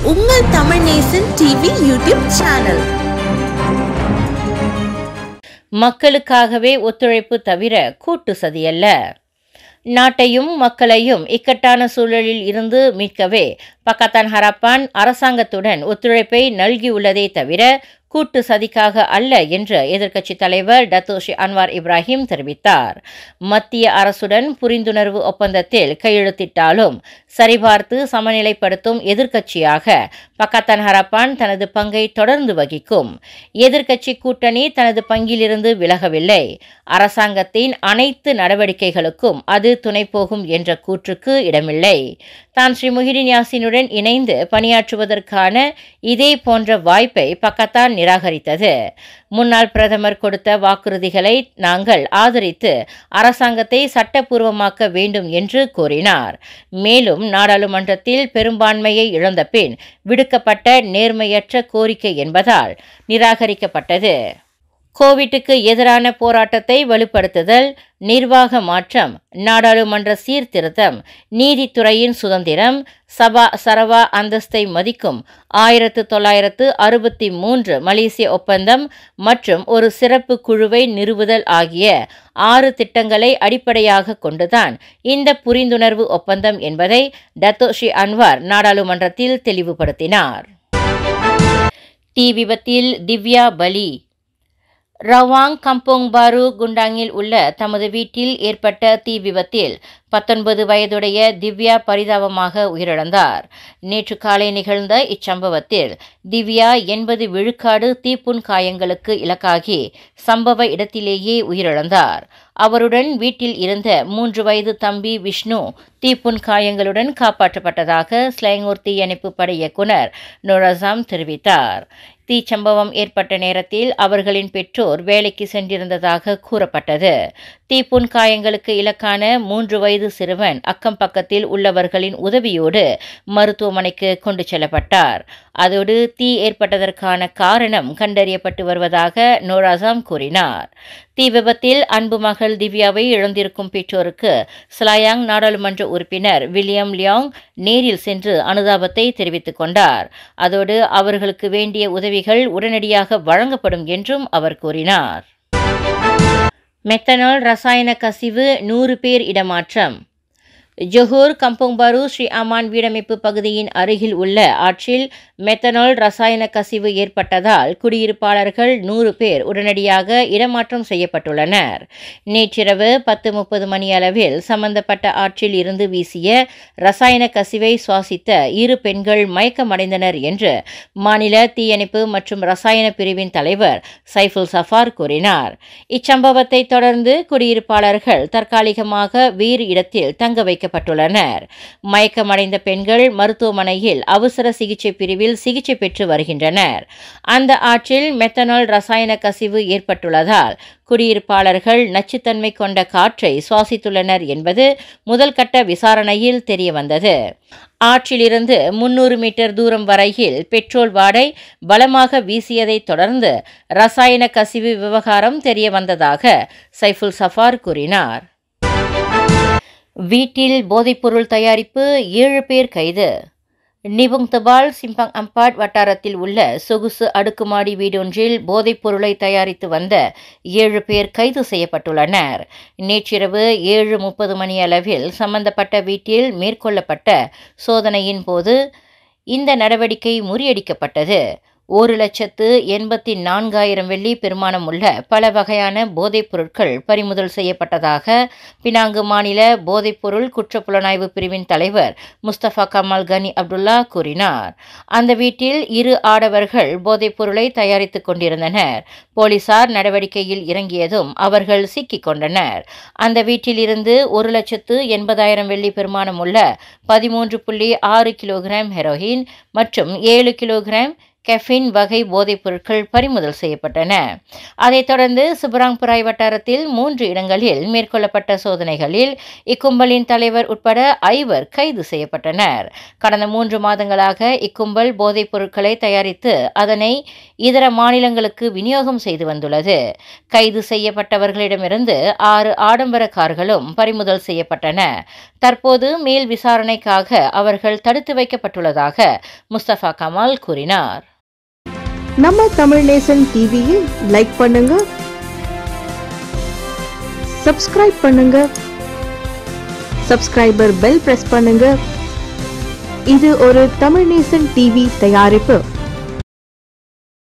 உங்கள் Tamil Nesan TV YouTube channel மக்களுக்காகவே ஒத்துழைப்பு தவிர கூட்டு சதியல்ல நாட்டையும் மக்களையும் இக்கட்டான சூழலில் இருந்து மீட்கவே பக்கத்தான் ஹரப்பான் அரசாங்கத்துடன் ஒத்துழைப்பை நல்கியுள்ளதே தவிர கூட்டு சதிக்காக அல்ல என்று எதிர்க்கட்சித் தலைவர் டத்தோஷி அன்வார் இப்ராஹிம் தெரிவித்தார் மத்திய அரசுடன் புரிந்துணர்வு ஒப்பந்தத்தில் கையெழுத்திட்டாலும் சரிபார்த்து சமநிலைப்படுத்தும் எதிர்க்கட்சியாக பக்கத்தான் ஹரப்பான் தனது பங்கை தொடர்ந்து வகிக்கும் எதிர்க்கட்சி கூட்டணி தனது பங்கிலிருந்து விலகவில்லை அரசாங்கத்தின் அனைத்து நடவடிக்கைகளுக்கும் அது துணை போகும் என்ற கூற்றுக்கு இடமில்லை தான் ஸ்ரீ முஹிடின் யாசினுடன் இணைந்து பணியாற்றுவதற்கான இதே போன்ற வாய்ப்பை பக்கத்தான் நிராகரித்தது முன்னாள் பிரதமர் கொடுத்த வாக்குறுதிகளை நாங்கள் ஆதரித்து அரசாங்கத்தை சட்டப்பூர்வமாக்க வேண்டும் என்று கூறினார் மேலும் நாடாளுமன்றத்தில் பெரும்பான்மையை இழந்த பின் விடுக்கப்பட்ட நேர்மையற்ற கோரிக்கை என்பதால் நிராகரிக்கப்பட்டது கோவிட்டுக்கு எதிரான போராட்டத்தை வலுப்படுத்துதல் நிர்வாக மாற்றம் நாடாளுமன்ற சீர்திருத்தம் நீதித்துறையின் சுதந்திரம் சபா சரவா அந்தஸ்தை மதிக்கும் ஆயிரத்து தொள்ளாயிரத்து அறுபத்தி மூன்று மலேசிய ஒப்பந்தம் மற்றும் ஒரு சிறப்பு குழுவை நிறுவுதல் ஆகிய ஆறு திட்டங்களை அடிப்படையாக கொண்டுதான் இந்த புரிந்துணர்வு ஒப்பந்தம் என்பதை டத்தோஷி அன்வார் நாடாளுமன்றத்தில் தெளிவுபடுத்தினார் தீ விபத்தில் திவ்யா பலி ரவாங் கம்போங் பாரு குண்டாங்கில் உள்ள தமது வீட்டில் ஏற்பட்ட தீ விபத்தில் பத்தொன்பது வயதுடைய திவ்யா பரிதாபமாக உயிரிழந்தார் நேற்று காலை நிகழ்ந்த இச்சம்பவத்தில் திவ்யா எண்பது விழுக்காடு தீப்புண் காயங்களுக்கு இலக்காகி சம்பவ இடத்திலேயே உயிரிழந்தார் அவருடன் வீட்டில் இருந்த மூன்று வயது தம்பி விஷ்ணு தீப்புண் காயங்களுடன் காப்பாற்றப்பட்டதாக ஸ்லேங்கூர் தீயணைப்பு படை இயக்குனர் நொரசாம் தெரிவித்தார் தீச்சம்பவம் ஏற்பட்ட நேரத்தில் அவர்களின் பெற்றோர் வேலைக்கு சென்றிருந்ததாக கூறப்பட்டது தீப்புண் காயங்களுக்கு இலக்கான மூன்று வயது சிறுவன் அக்கம் பக்கத்தில் உள்ளவர்களின் உதவியோடு மருத்துவமனைக்கு கொண்டு செல்லப்பட்டார் அதோடு தீ ஏற்பட்டதற்கான காரணம் கண்டறியப்பட்டு வருவதாக நோராசாம் கூறினார் தீ விபத்தில் அன்பு மகள் திவ்யாவை இழந்திருக்கும் பெற்றோருக்கு ஸ்லாயாங் நாடாளுமன்ற உறுப்பினர் வில்லியம் லியாங் நேரில் சென்று அனுதாபத்தை தெரிவித்துக் கொண்டார் அதோடு அவர்களுக்கு வேண்டிய உதவிகள் உடனடியாக வழங்கப்படும் என்றும் அவர் கூறினார் மெத்தனால் ரசாயன கசிவு நூறு பேர் இடமாற்றம் ஜொஹூர் கம்போங்பாரு ஸ்ரீ அமான் வீடமைப்பு பகுதியின் அருகில் உள்ள ஆற்றில் மெத்தனால் ரசாயன கசிவு ஏற்பட்டதால் குடியிருப்பாளர்கள் நூறு பேர் உடனடியாக இடமாற்றம் செய்யப்பட்டுள்ளனர் நேற்றிரவு பத்து முப்பது மணி அளவில் சம்பந்தப்பட்ட ஆற்றில் இருந்து வீசிய ரசாயன கசிவை சுவாசித்த இரு பெண்கள் மயக்கமடைந்தனர் என்று மாநில தீயணைப்பு மற்றும் ரசாயன பிரிவின் தலைவர் சைஃபுல் சஃபார் கூறினார் இச்சம்பவத்தை தொடர்ந்து குடியிருப்பாளர்கள் தற்காலிகமாக வேறு இடத்தில் தங்க வைக்க வைக்கப்பட்டுள்ளனர் மயக்கமடைந்த பெண்கள் மருத்துவமனையில் அவசர சிகிச்சை பிரிவில் சிகிச்சை பெற்று வருகின்றனர் அந்த ஆற்றில் மெத்தனால் ரசாயன கசிவு ஏற்பட்டுள்ளதால் குடியிருப்பாளர்கள் நச்சுத்தன்மை கொண்ட காற்றை சுவாசித்துள்ளனர் என்பது முதல் கட்ட விசாரணையில் தெரியவந்தது ஆற்றிலிருந்து முன்னூறு மீட்டர் தூரம் வரையில் பெட்ரோல் வாடை பலமாக வீசியதைத் தொடர்ந்து ரசாயன கசிவு விவகாரம் தெரியவந்ததாக சைஃபுல் சஃபார் கூறினார் வீட்டில் போதைப்பொருள் தயாரிப்பு ஏழு பேர் கைது நிபுங் தபால் சிம்பங் அம்பாட் வட்டாரத்தில் உள்ள சொகுசு அடுக்குமாடி வீடொன்றில் போதைப் பொருளை தயாரித்து வந்த ஏழு பேர் கைது செய்யப்பட்டுள்ளனர் நேற்றிரவு ஏழு முப்பது மணி அளவில் சம்பந்தப்பட்ட வீட்டில் மேற்கொள்ளப்பட்ட சோதனையின் போது இந்த நடவடிக்கை முறியடிக்கப்பட்டது ஒரு லட்சத்து எண்பத்தி நான்காயிரம் வெள்ளி பெருமானம் உள்ள பல வகையான போதைப் பொருட்கள் பறிமுதல் செய்யப்பட்டதாக பினாங்கு மாநில போதைப்பொருள் குற்றப்புலனாய்வு பிரிவின் தலைவர் முஸ்தபா கமால் கனி அப்துல்லா கூறினார் அந்த வீட்டில் இரு ஆடவர்கள் போதைப் பொருளை தயாரித்துக் கொண்டிருந்தனர் போலீசார் நடவடிக்கையில் இறங்கியதும் அவர்கள் சிக்கிக் கொண்டனர் அந்த வீட்டிலிருந்து ஒரு லட்சத்து எண்பதாயிரம் வெள்ளி பெருமானம் உள்ள பதிமூன்று புள்ளி ஆறு கிலோகிராம் ஹெரோயின் மற்றும் ஏழு கிலோகிராம் கெஃபின் வகை போதைப் பொருட்கள் பறிமுதல் செய்யப்பட்டன அதைத் தொடர்ந்து சிபராங்புராய் வட்டாரத்தில் மூன்று இடங்களில் மேற்கொள்ளப்பட்ட சோதனைகளில் இக்கும்பலின் தலைவர் உட்பட ஐவர் கைது செய்யப்பட்டனர் கடந்த மூன்று மாதங்களாக இக்கும்பல் போதைப் பொருட்களை தயாரித்து அதனை இதர மாநிலங்களுக்கு விநியோகம் செய்து வந்துள்ளது கைது செய்யப்பட்டவர்களிடமிருந்து ஆறு ஆடம்பர கார்களும் பறிமுதல் செய்யப்பட்டன தற்போது மேல் விசாரணைக்காக அவர்கள் தடுத்து வைக்கப்பட்டுள்ளதாக முஸ்தபா கமால் கூறினார் நம்ம தமிழ் நேசன் டிவியை லைக் பண்ணுங்க சப்ஸ்கிரைப் பண்ணுங்க சப்ஸ்கிரைபர் பெல் பிரஸ் பண்ணுங்க இது ஒரு தமிழ் நேசன் டிவி தயாரிப்பு